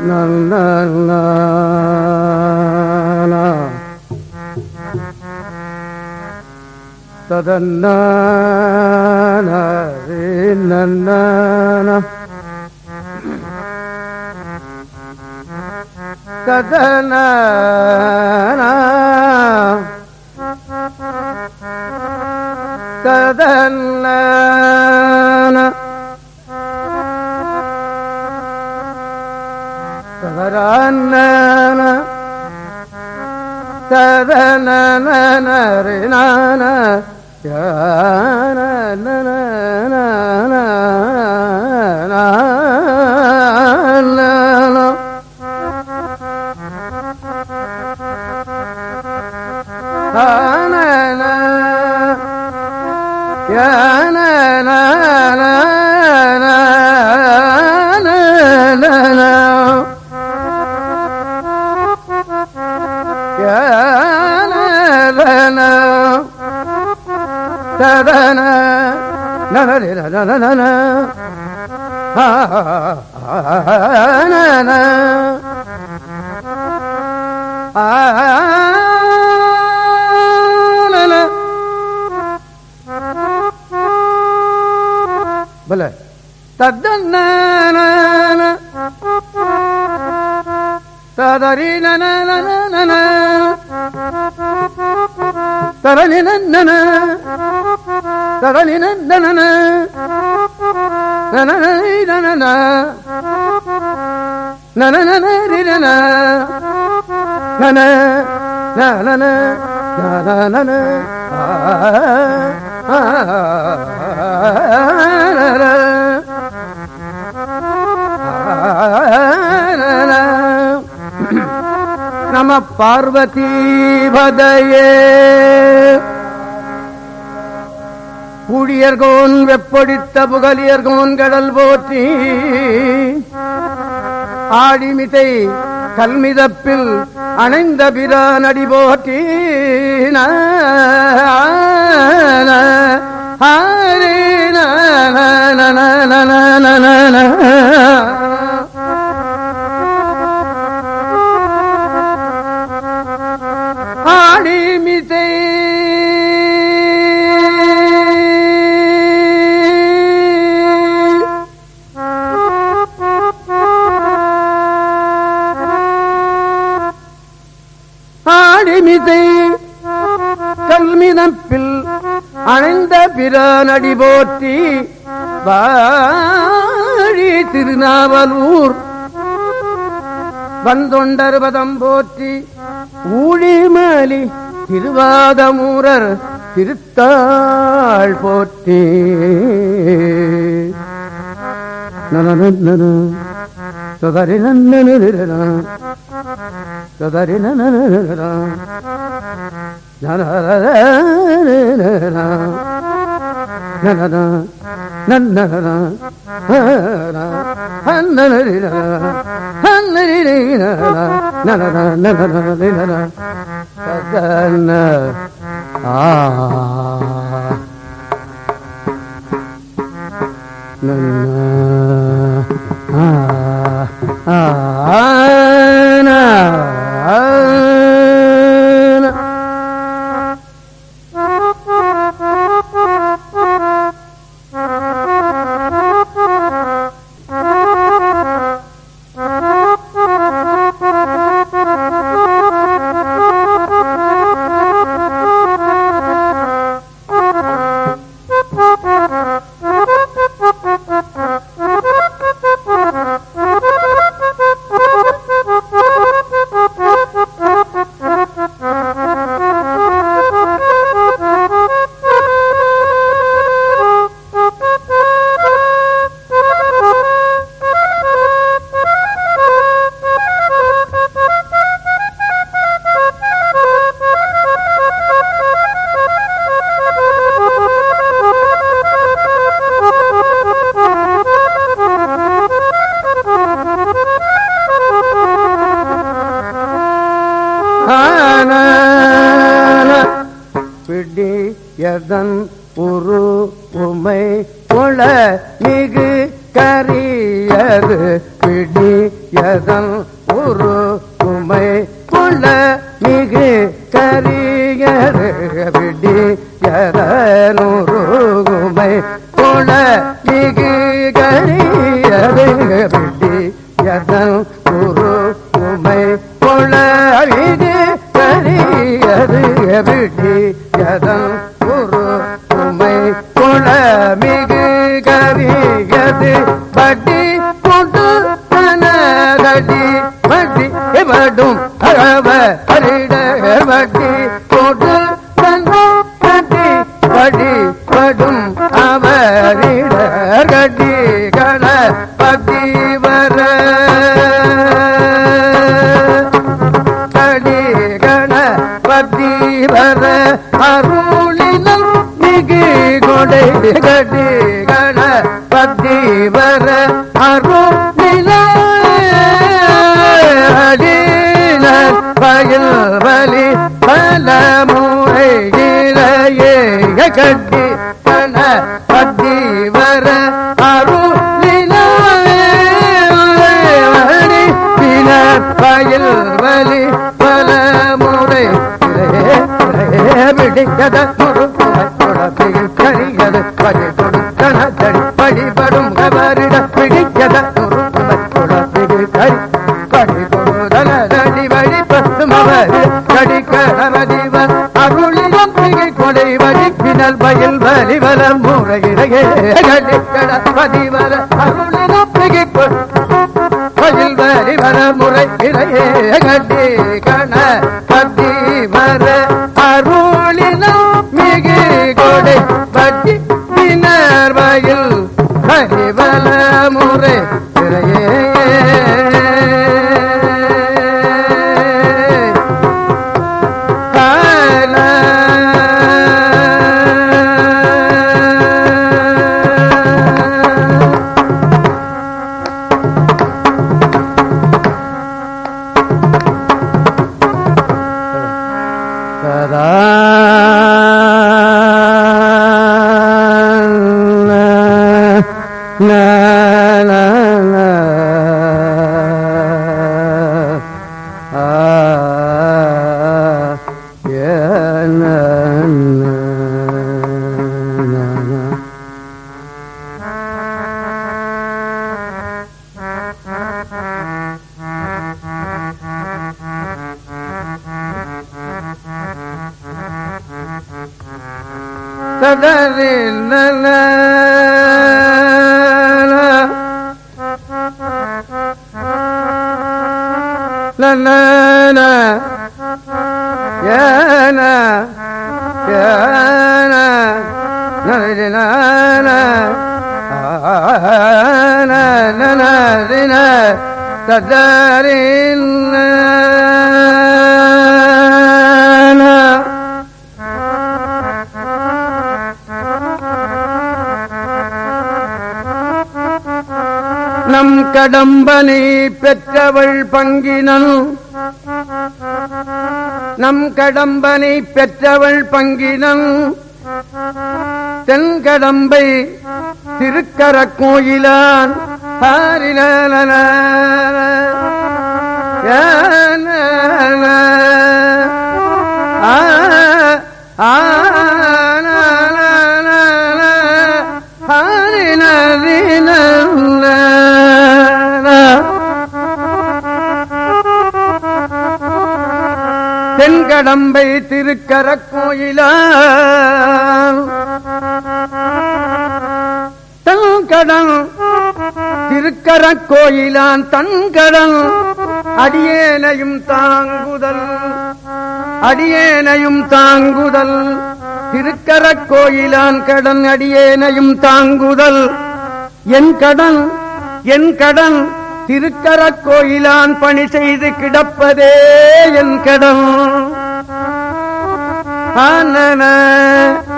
ததன்ன ததன ததன்ன ததரன்ன ததனரினான ததன நன பல தத்தன்ன ததரி நன நன தரணி நன தரணி நன நனரி நன நன நனரி நன நன நன நன நம பார்வதி பதையே புழியர்கோன் வெப்பொடித்த புகலியர்கோன் கடல் போற்றி ஆடிமிதை கல்மிதப்பில் அணைந்த பிரானடி போற்றி ஹரே ஆடிமிதை ஆடிமிதை கல்மிதப்பில் அணைந்த பிரானடி போற்றி வாழி திருநாவலூர் வந்தொண்டர் பதம் போற்றி ஊழிமலி திருவாதமூரர் திருத்தாள் போற்றி நன சொதரி நன்ன சொதரி பிடியதன் உரு உமை கொள மிகு கரியது பிடி எதன் ஒரு உமை கொள்ள மிகு கரியது விடி எதனொரு உமை கொள்ள மிகு கரியது விடி எதன் ஒரு உமை கொள்ள மிகு கரியது விடி எதன் ஒரு உமை கொள்ள மிகு கரியது பட்டி கொண்டு கடி வட்டி எவடும் அழவ அரிட வட்டி கொண்டு கட்டி படி படும் அவரிட கட்டி கட பட்டி வர கடி கண பத்தி வர அருளினம் மிகு கொடை கடி கண பத்தி வர அருளின பயில் வலி பல முறை இளையே கட்டி கண பத்தி வர அருளின பின்னர் பயில் வலி பல முறை விடிக்கத முருகையில் கரியது படி கொடுக்கண தடி படிபடும் கவரிட பிடிக்கத முருகையில் கரி படி கொடுதல தடி வழி பத்தும் அவர் கடிக்கடவதிவ அருளிடம் மிகை கொடை வழி பின்னல் பயில் வலி வல முறையிடையே கடிக்கட பதிவர அருளிடம் மிகை கொடை பயில் வரி வர முறை இடையே கட்டி கண கத்தி வர அருளினம் மிகு கொடை பட்டி பின்னர் வயல் வரிவல முறை இடையே சதா சதரி நல நன ஏன ஏன நரி நன நன சதரி நம் கடம்பனை பெற்றவள் பங்கினன் நம் கடம்பனை பெற்றவள் பங்கினன் தென்கடம்பை திருக்கர கோயிலான் ஹரிலன ஆ ஆ தென்கடம்பை திருக்கர கோயிலா தன்கடன் திருக்கர கோயிலான் தன்கடன் அடியேனையும் தாங்குதல் அடியேனையும் தாங்குதல் திருக்கர கோயிலான் கடன் அடியேனையும் தாங்குதல் என் கடன் என் கடன் திருக்கர கோயிலான் பணி செய்து கிடப்பதே என் கடன் ஆனன